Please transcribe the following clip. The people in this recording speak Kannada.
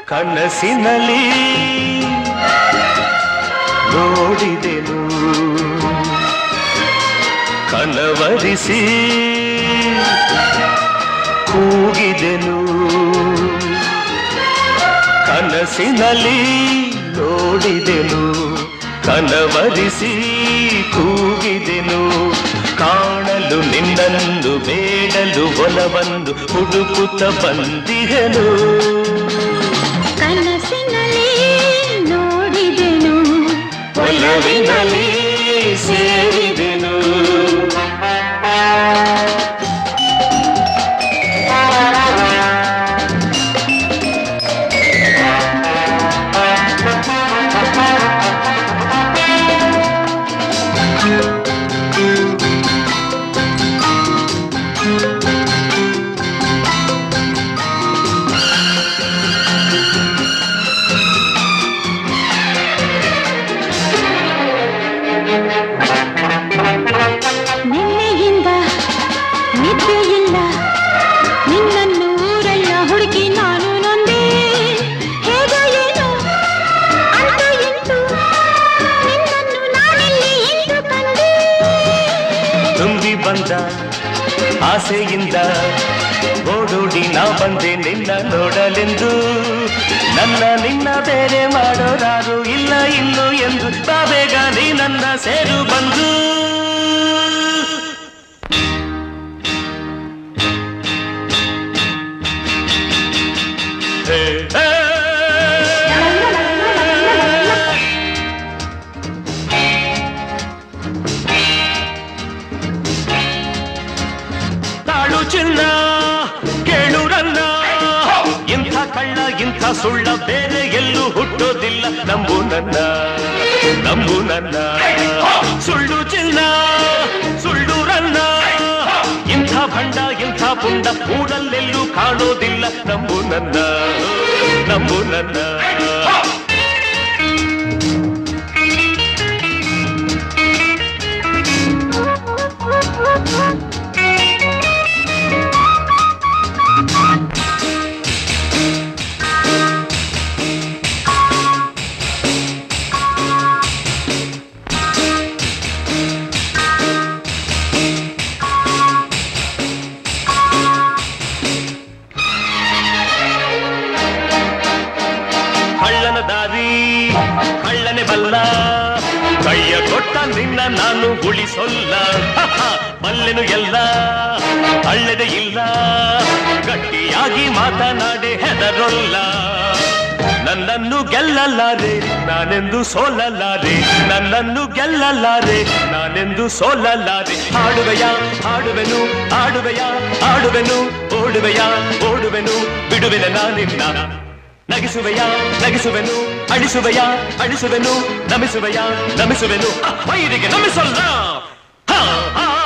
ಕನಸಿನಲ್ಲಿ ನೋಡಿದೆನು ಕನವರಿಸಿ ಕೂಗಿದೆನು ಕನಸಿನಲ್ಲಿ ನೋಡಿದೆನು ಕನವರಿಸಿ ಕೂಗಿದೆನು ಕಾಣಲು ನಿನ್ನನ್ನು ಬೇಡಲು ಒಲವನ್ನು ಹುಡುಕುತ್ತ ಬಂದಿಹೆನು ಕನಸಿನಲ್ಲಿ ನೋಡಿದೆನು ಒಲವಿನಲ್ಲಿ ಸೇರಿದೆನು ನಿನ್ನೆಯಿಂದ ನಿದ್ದೆಯಿಲ್ಲ ನಿನ್ನನ್ನು ಊರೆಲ್ಲ ಹುಡುಕಿ ನಾನು ನೊಂದೆ ಹೇಗೋ ಏನು ಅಂತೂ ಇಂತೂ ನಿನ್ನನ್ನು ನಾನೆಲ್ಲಿ ಎಂದು ಕಂಡೆ ತುಂಬಿ ಬಂದ ಆಸೆಯಿಂದ ಓಡೋಡಿ ನಾ ಬಂದೆ ನಿನ್ನ ನೋಡಲೆಂದು ನನ್ನ ನಿನ್ನ ಬೇರೆ ಮಾಡೋರಾರು ಇಲ್ಲ ಇನ್ನು ಎಂದು ಬಾ ಬೇಗ ನೀ ನನ್ನ ಸೇರು ಬಂದು ಹೇ, ಹೇ. ತಾಳು ಚಿನ್ನ ಕೇಳು ರನ್ನ ಇಂಥ ಕಳ್ಳ ಇಂಥ ಸುಳ್ಳ ಬೇರೆ ಎಲ್ಲೂ ಹುಟ್ಟೋದಿಲ್ಲ ನಂಬು ನನ್ನ ನಂಬು ನನ್ನ ಸುಳ್ಳು ಚಿನ್ನ ಸುಳ್ಳು ರನ್ನ ಇಂಥ ಭಂಡ ಇಂಥ ಪುಂಡ ಊರಲ್ಲೆಲ್ಲೂ ಕಾಣೋದಿಲ್ಲ ನಂಬು ನನ್ನ ನಂಬು ನನ್ನ ಕಳ್ಳನ ದಾರಿ ಕಳ್ಳನೆ ಬಲ್ಲ ಕೈಯ ಕೊಟ್ಟ ನಿನ್ನ ನಾನು ಉಳಿಸೊಲ್ಲ ಹಹ, ಬಲ್ಲೆನು ಎಲ್ಲ ಅಳ್ಳೆದೆ ಇಲ್ಲ ಗಟ್ಟಿಯಾಗಿ ಮಾತನಾಡೆ ಹೆದರೊಲ್ಲ ನನ್ನನ್ನು ಗೆಲ್ಲಲಾರೆ ನಾನೆಂದು ಸೋಲಲಾರೆ ನನ್ನನ್ನು ಗೆಲ್ಲಲಾರೆ ನಾನೆಂದು ಸೋಲಲಾರೆ ಹಾಡುವೆಯ ಹಾಡುವೆನು ಆಡುವೆಯ ಆಡುವೆನು ಓಡುವೆಯ ಓಡುವೆನು ಬಿಡುವೆನ ನಾನಿನ್ನ ನಗಿಸುವೆಯ ನಗಿಸುವೆನು ಅಳಿಸುವೆಯ ಅಳಿಸುವೆನು ನಮಿಸುವೆಯ ನಮಿಸುವೆನು ವೈರಿಗೆ ನಮಿಸಲ್ಲ ಹಾ, ಹಾ.